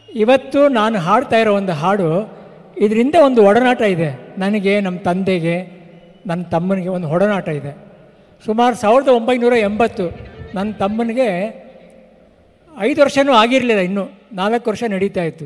ಇವತ್ತು ನಾನು ಹಾಡ್ತಾ ಇರೋ ಒಂದು ಹಾಡು ಇದರಿಂದ ಒಂದು ಒಡನಾಟ ಇದೆ ನನಗೆ ನಮ್ಮ ತಂದೆಗೆ ನನ್ನ ತಮ್ಮನಿಗೆ ಒಂದು ಒಡನಾಟ ಇದೆ ಸುಮಾರು ಸಾವಿರದ ಒಂಬೈನೂರ ಎಂಬತ್ತು ನನ್ನ ತಮ್ಮನಿಗೆ ಐದು ವರ್ಷವೂ ಆಗಿರಲಿಲ್ಲ ಇನ್ನೂ ನಾಲ್ಕು ವರ್ಷ ನಡೀತಾ ಇತ್ತು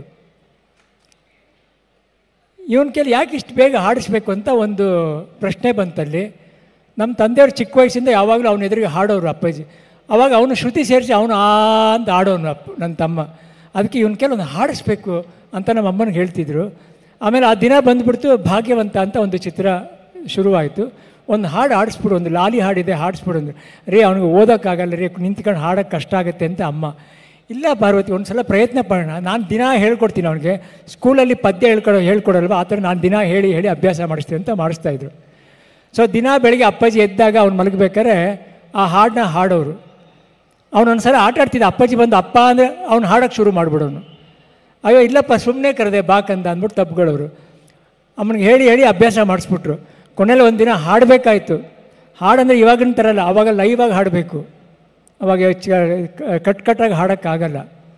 ಇವನ ಕೇಳಿ ಯಾಕೆ ಇಷ್ಟು ಬೇಗ ಹಾಡಿಸ್ಬೇಕು ಅಂತ ಒಂದು ಪ್ರಶ್ನೆ ಬಂತಲ್ಲಿ ನಮ್ಮ ತಂದೆಯವ್ರು ಚಿಕ್ಕ ವಯಸ್ಸಿಂದ ಯಾವಾಗಲೂ ಅವನ ಎದುರಿಗೆ ಹಾಡೋರು ಅಪ್ಪಾಜಿ ಅವಾಗ ಅವನು ಶ್ರುತಿ ಸೇರಿಸಿ ಅವನು ಆ ಅಂತ ಆಡೋನು ಅಪ್ಪ ನನ್ನ ತಮ್ಮ ಅದಕ್ಕೆ ಇವನ ಕೇಳಿ ಒಂದು ಹಾಡಿಸ್ಬೇಕು ಅಂತ ನಮ್ಮ ಅಮ್ಮನಿಗೆ ಹೇಳ್ತಿದ್ರು ಆಮೇಲೆ ಆ ದಿನ ಬಂದುಬಿಡ್ತು ಭಾಗ್ಯವಂತ ಅಂತ ಒಂದು ಚಿತ್ರ ಶುರುವಾಯಿತು ಒಂದು ಹಾಡು ಹಾಡಿಸ್ಬಿಡು ಒಂದು ಲಾಲಿ ಹಾಡಿದೆ ಹಾಡಿಸ್ಬಿಡು ಅಂದ್ರು ರೀ ಅವ್ನಿಗೆ ಓದೋಕ್ಕಾಗಲ್ಲ ರೀ ನಿಂತ್ಕೊಂಡು ಹಾಡೋಕ್ಕೆ ಕಷ್ಟ ಆಗುತ್ತೆ ಅಂತ ಅಮ್ಮ ಇಲ್ಲ ಪಾರ್ವತಿ ಒಂದು ಸಲ ಪ್ರಯತ್ನ ಪಡೋಣ ನಾನು ದಿನ ಹೇಳ್ಕೊಡ್ತೀನಿ ಅವನಿಗೆ ಸ್ಕೂಲಲ್ಲಿ ಪದ್ಯ ಹೇಳ್ಕೊಡೋ ಹೇಳ್ಕೊಡಲ್ವ ಆ ಥರ ನಾನು ದಿನ ಹೇಳಿ ಹೇಳಿ ಅಭ್ಯಾಸ ಮಾಡಿಸ್ತೀನಿ ಅಂತ ಮಾಡಿಸ್ತಾಯಿದ್ರು ಸೊ ದಿನ ಬೆಳಿಗ್ಗೆ ಅಪ್ಪಾಜಿ ಎದ್ದಾಗ ಅವ್ನು ಮಲಗಬೇಕಾದ್ರೆ ಆ ಹಾಡನ್ನ ಹಾಡೋರು ಅವನೊಂದು ಸಲ ಆಟ ಆಡ್ತಿದ್ದ ಅಪ್ಪಾಜಿ ಬಂದು ಅಪ್ಪ ಅಂದರೆ ಅವ್ನು ಹಾಡೋಕ್ಕೆ ಶುರು ಮಾಡಿಬಿಡೋನು ಅಯ್ಯೋ ಇಲ್ಲಪ್ಪ ಸುಮ್ಮನೆ ಕರೆದೆ ಬಾಕಂದ ಅಂದ್ಬಿಟ್ಟು ತಪ್ಪುಗಳವರು ಅಮ್ಮನಿಗೆ ಹೇಳಿ ಹೇಳಿ ಅಭ್ಯಾಸ ಮಾಡಿಸ್ಬಿಟ್ರು ಕೊನೆಯಲ್ಲಿ ಒಂದು ದಿನ ಹಾಡಬೇಕಾಯ್ತು ಹಾಡಂದರೆ ಇವಾಗಿನ ಥರ ಅಲ್ಲ ಆವಾಗ ಲೈವಾಗಿ ಹಾಡಬೇಕು ಅವಾಗ ಚ- ಕಟ್ ಕಟ್ಟಾಗಿ ಹಾಡೋಕ್ಕಾಗಲ್ಲ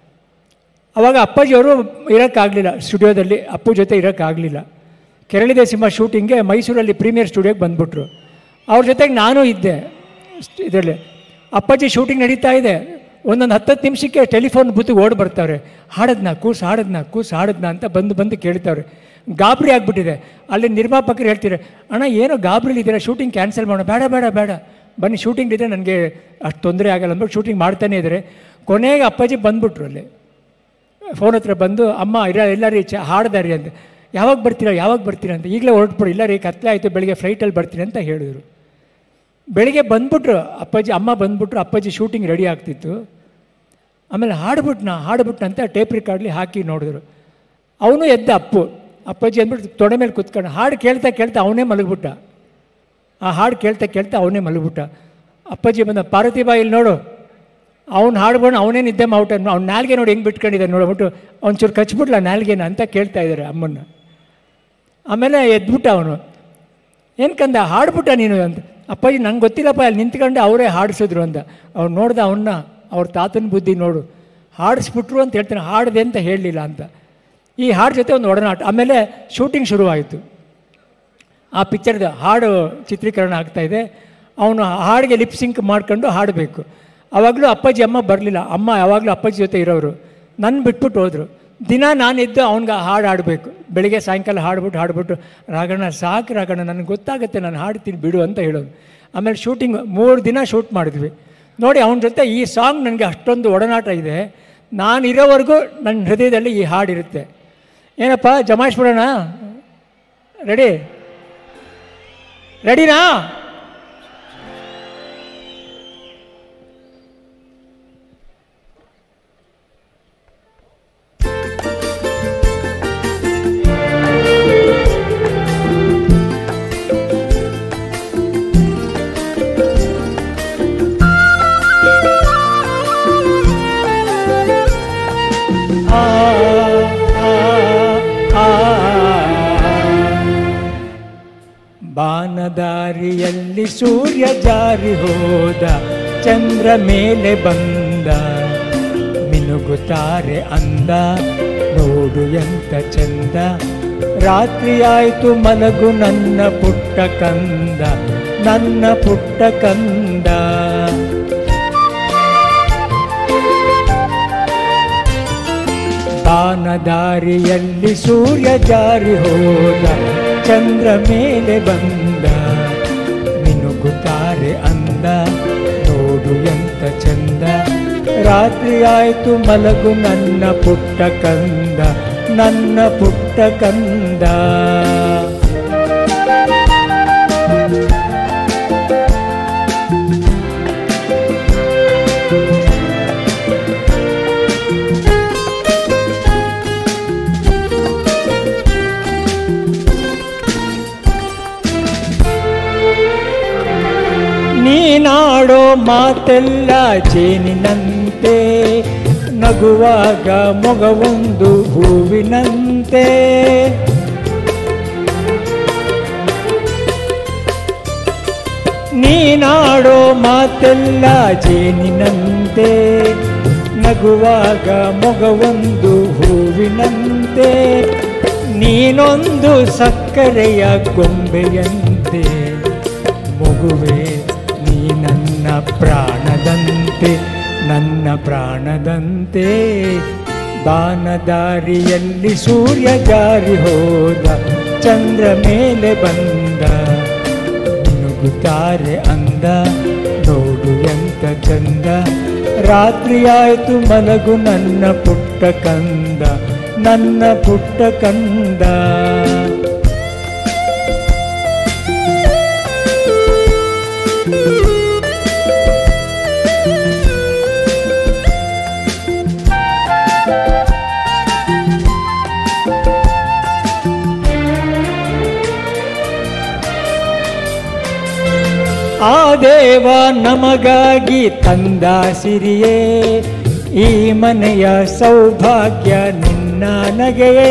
ಅವಾಗ ಅಪ್ಪಾಜಿಯವರು ಇರೋಕ್ಕಾಗಲಿಲ್ಲ ಸ್ಟುಡಿಯೋದಲ್ಲಿ ಅಪ್ಪು ಜೊತೆ ಇರೋಕ್ಕಾಗಲಿಲ್ಲ ಕೆರಳಿದೆ ಸಿಂಹ ಶೂಟಿಂಗ್ಗೆ ಮೈಸೂರಲ್ಲಿ ಪ್ರೀಮಿಯರ್ ಸ್ಟುಡಿಯೋಗೆ ಬಂದ್ಬಿಟ್ರು ಅವ್ರ ಜೊತೆಗೆ ನಾನು ಇದ್ದೆ ಇದರಲ್ಲಿ ಅಪ್ಪಾಜಿ ಶೂಟಿಂಗ್ ನಡೀತಾ ಇದೆ ಒಂದೊಂದು ಹತ್ತತ್ತು ನಿಮಿಷಕ್ಕೆ ಟೆಲಿಫೋನ್ ಬೂತಿಗೆ ಓಡಿ ಬರ್ತಾವ್ರೆ ಹಾಡದ್ನ ಕೂಸು ಹಾಡದ್ನ ಕೂಸು ಹಾಡದ್ನ ಅಂತ ಬಂದು ಬಂದು ಕೇಳ್ತಾವ್ರೆ ಗಾಬರಿ ಆಗಿಬಿಟ್ಟಿದೆ ಅಲ್ಲಿ ನಿರ್ಮಾಪಕರು ಹೇಳ್ತಾರೆ ಅಣ್ಣ ಏನೋ ಗಾಬರಿಲಿದ್ದೀರಾ ಶೂಟಿಂಗ್ ಕ್ಯಾನ್ಸಲ್ ಮಾಡೋಣ ಬೇಡ ಬೇಡ ಬೇಡ ಬನ್ನಿ ಶೂಟಿಂಗ್ ಇದೆ ನನಗೆ ಅಷ್ಟು ತೊಂದರೆ ಆಗಲ್ಲ ಅಂದ್ಬಿಟ್ಟು ಶೂಟಿಂಗ್ ಮಾಡ್ತಾನೇ ಇದ್ದಾರೆ ಕೊನೆಗೆ ಅಪ್ಪಾಜಿ ಬಂದ್ಬಿಟ್ರು ಅಲ್ಲಿ ಫೋನ್ ಹತ್ರ ಬಂದು ಅಮ್ಮ ಇರ ಎಲ್ಲ ರೀ ಚ ಹಾಡ್ದಾರಿ ಅಂತ ಯಾವಾಗ ಬರ್ತೀರಾ ಯಾವಾಗ ಬರ್ತೀರಾ ಅಂತ ಈಗಲೇ ಹೊರಟ್ಬಿಡು ಇಲ್ಲ ರೀ ಕತ್ಲೆ ಆಯಿತು ಬೆಳಿಗ್ಗೆ ಫ್ಲೈಟಲ್ಲಿ ಬರ್ತೀನಿ ಅಂತ ಹೇಳಿದರು ಬೆಳಿಗ್ಗೆ ಬಂದ್ಬಿಟ್ರು ಅಪ್ಪಾಜಿ ಅಮ್ಮ ಬಂದ್ಬಿಟ್ರು ಅಪ್ಪಾಜಿ ಶೂಟಿಂಗ್ ರೆಡಿ ಆಗ್ತಿತ್ತು ಆಮೇಲೆ ಹಾಡ್ಬಿಟ್ನ ಹಾಡ್ಬಿಟ್ನ ಅಂತ ಟೇಪ್ ರಿಕಾರ್ಡ್ಲಿ ಹಾಕಿ ನೋಡಿದ್ರು ಅವನು ಎದ್ದ ಅಪ್ಪು ಅಪ್ಪಾಜಿ ಅಂದ್ಬಿಟ್ಟು ತೊಡೆ ಮೇಲೆ ಕುತ್ಕೊಂಡು ಹಾಡು ಕೇಳ್ತಾ ಕೇಳ್ತಾ ಅವನೇ ಮಲಗ್ಬಿಟ್ಟ ಆ ಹಾಡು ಕೇಳ್ತಾ ಕೇಳ್ತಾ ಅವನೇ ಮಲಗ್ಬಿಟ್ಟ ಅಪ್ಪಾಜಿ ಬಂದ ಪಾರ್ವತಿ ಬಾಯಿ ಇಲ್ಲಿ ನೋಡು ಅವ್ನು ಹಾಡ್ಕೊಂಡು ಅವನೇ ನಿದ್ದೆ ಮಾಡ್ಬಿಟ್ಟ ಅವ್ನು ನಾಲ್ಗೆ ನೋಡಿ ಹೆಂಗೆ ಬಿಟ್ಕೊಂಡಿದ್ದಾನೆ ನೋಡ್ಬಿಟ್ಟು ಒಂಚೂರು ಕಚ್ಬಿಟ್ಲ ನಾಲ್ಗೆನ ಅಂತ ಕೇಳ್ತಾ ಇದ್ದಾರೆ ಅಮ್ಮನ್ನ ಆಮೇಲೆ ಎದ್ಬಿಟ್ಟ ಅವನು ಏನು ಕಂದ ಹಾಡ್ಬಿಟ್ಟ ನೀನು ಅಂತ ಅಪ್ಪಾಜಿ ನಂಗೆ ಗೊತ್ತಿಲ್ಲಪ್ಪ ಅಲ್ಲಿ ನಿಂತ್ಕೊಂಡು ಅವರೇ ಹಾಡಿಸಿದ್ರು ಅಂತ ಅವ್ನು ನೋಡ್ದ ಅವನ್ನ ಅವ್ರ ತಾತನ ಬುದ್ಧಿ ನೋಡು ಹಾಡಿಸ್ಬಿಟ್ರು ಅಂತ ಹೇಳ್ತಾನೆ ಹಾಡಿದೆ ಅಂತ ಹೇಳಲಿಲ್ಲ ಅಂತ ಈ ಹಾಡು ಜೊತೆ ಒಂದು ಒಡನಾಟ ಆಮೇಲೆ ಶೂಟಿಂಗ್ ಶುರುವಾಯಿತು ಆ ಪಿಕ್ಚರ್ದು ಹಾಡು ಚಿತ್ರೀಕರಣ ಆಗ್ತಾಯಿದೆ ಅವನು ಹಾಡಿಗೆ ಲಿಪ್ ಸಿಂಕ್ ಮಾಡ್ಕೊಂಡು ಹಾಡಬೇಕು ಆವಾಗಲೂ ಅಪ್ಪಾಜಿ ಅಮ್ಮ ಬರಲಿಲ್ಲ ಅಮ್ಮ ಯಾವಾಗಲೂ ಅಪ್ಪಾಜಿ ಜೊತೆ ಇರೋರು ನನ್ನ ಬಿಟ್ಬಿಟ್ಟು ಹೋದರು ದಿನ ನಾನಿದ್ದು ಅವ್ನಿಗೆ ಹಾಡು ಹಾಡಬೇಕು ಬೆಳಿಗ್ಗೆ ಸಾಯಂಕಾಲ ಹಾಡ್ಬಿಟ್ಟು ಹಾಡ್ಬಿಟ್ಟು ರಾಗಣ್ಣ ಸಾಕು ರಾಗಣ್ಣ ನನಗೆ ಗೊತ್ತಾಗುತ್ತೆ ನಾನು ಹಾಡ್ತೀನಿ ಬಿಡು ಅಂತ ಹೇಳೋದು ಆಮೇಲೆ ಶೂಟಿಂಗ್ ಮೂರು ದಿನ ಶೂಟ್ ಮಾಡಿದ್ವಿ ನೋಡಿ ಅವನ ಜೊತೆ ಈ ಸಾಂಗ್ ನನಗೆ ಅಷ್ಟೊಂದು ಒಡನಾಟ ಇದೆ ನಾನು ಇರೋವರೆಗೂ ನನ್ನ ಹೃದಯದಲ್ಲಿ ಈ ಹಾಡಿರುತ್ತೆ ಏನಪ್ಪ ಜಮಾಯಿಸ್ಬಿಡೋಣ ರೆಡಿ ರೆಡಿನಾ ಆ, ಆ, ಆ. ಬಾನದಾರಿಯಲ್ಲಿ ಸೂರ್ಯ ಜಾರಿ ಹೋದ ಚಂದ್ರ ಮೇಲೆ ಬಂದ ಮಿನುಗುತ್ತಾರೆ ಅಂದ ನೋಡು ಎಂತ ಚಂದ ರಾತ್ರಿಯಾಯ್ತು ಮಲಗು ನನ್ನ ಪುಟ್ಟ ಕಂದ ನನ್ನ ಪುಟ್ಟ ಕಂದ ಬಾನದಾರಿಯಲ್ಲಿ ಸೂರ್ಯ ಜಾರಿ ಹೋದ ಚಂದ್ರ ಮೇಲೆ ಬಂದ ಮಿನುಗುತ್ತಾರೆ ಅಂದ ನೋಡು ಎಂತ ಚಂದ ರಾತ್ರಿ ಆಯ್ತು ಮಲಗು ನನ್ನ ಪುಟ್ಟ ಕಂದ ನನ್ನ ಪುಟ್ಟ ಕಂದ ನೀನಾಡೋ ಮಾತೆಲ್ಲ ಜೇನಿನಂತೆ ನಗುವಾಗ ಮೊಗವೊಂದು ಹೂವಿನಂತೆ ನೀನಾಡೋ ಮಾತೆಲ್ಲ ಜೇನಿನಂತೆ ನಗುವಾಗ ಮೊಗವೊಂದು ಹೂವಿನಂತೆ ನೀನೊಂದು ಸಕ್ಕರೆಯ ಗೊಂಬೆಯಂತೆ ಮಗುವೆ ನೀ ನನ್ನ ಪ್ರಾಣದಂತೆ ನನ್ನ ಪ್ರಾಣದಂತೆ ಬಾನದಾರಿಯಲ್ಲಿ ಸೂರ್ಯ ಜಾರಿ ಹೋದ ಚಂದ್ರ ಮೇಲೆ ಬಂದ ನುಗ್ಗುತ್ತಾರೆ ಅಂದ ನೋಡು ಎಂತ ಚಂದ ರಾತ್ರಿಯಾಯ್ತು ಮಲಗು ನನ್ನ ಪುಟ್ಟ ಕಂದ ನನ್ನ ಪುಟ್ಟ ಕಂದ ಆ ದೇವ ನಮಗಾಗಿ ತಂದ ಸಿರಿಯೇ ಈ ಮನೆಯ ಸೌಭಾಗ್ಯ ನಿನ್ನ ನಗೆಯೇ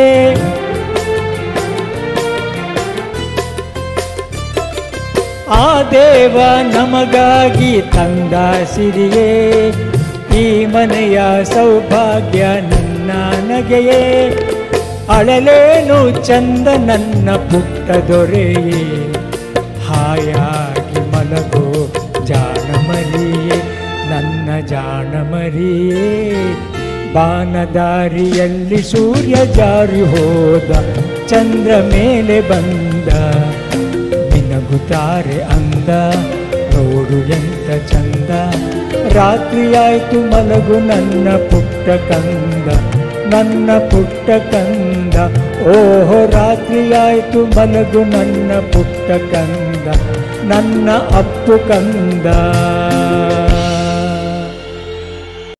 ಆ ದೇವ ನಮಗಾಗಿ ತಂದ ಸಿರಿಯೇ ಈ ಮನೆಯ ಸೌಭಾಗ್ಯ ನಿನ್ನ ನಗೆಯೇ ಅಳಲೇನು ಚಂದ ನನ್ನ ಪುಟ್ಟ ದೊರೆಯೇ ಹಾಯಾಗಿ ಮಲಗೋ ಜಾಣಮರಿಯೇ ನನ್ನ ಜಾಣಮರಿಯೇ ಬಾನದಾರಿಯಲ್ಲಿ ಸೂರ್ಯ ಜಾರಿ ಹೋದ ಚಂದ್ರ ಮೇಲೆ ಬಂದ ಮಿನಗುತ್ತಾರೆ ಅಂದ ನೋಡು ಎಂತ ಚಂದ ರಾತ್ರಿಯಾಯ್ತು ಮಲಗು ನನ್ನ ಪುಟ್ಟ ಕಂದ ನನ್ನ ಪುಟ್ಟ ಕಂದ ಓಹೋ ರಾತ್ರಿಯಾಯ್ತು ಮಲಗು ನನ್ನ ಪುಟ್ಟ ಕಂದ ನನ್ನ ಅಪ್ಪು ಕಂದ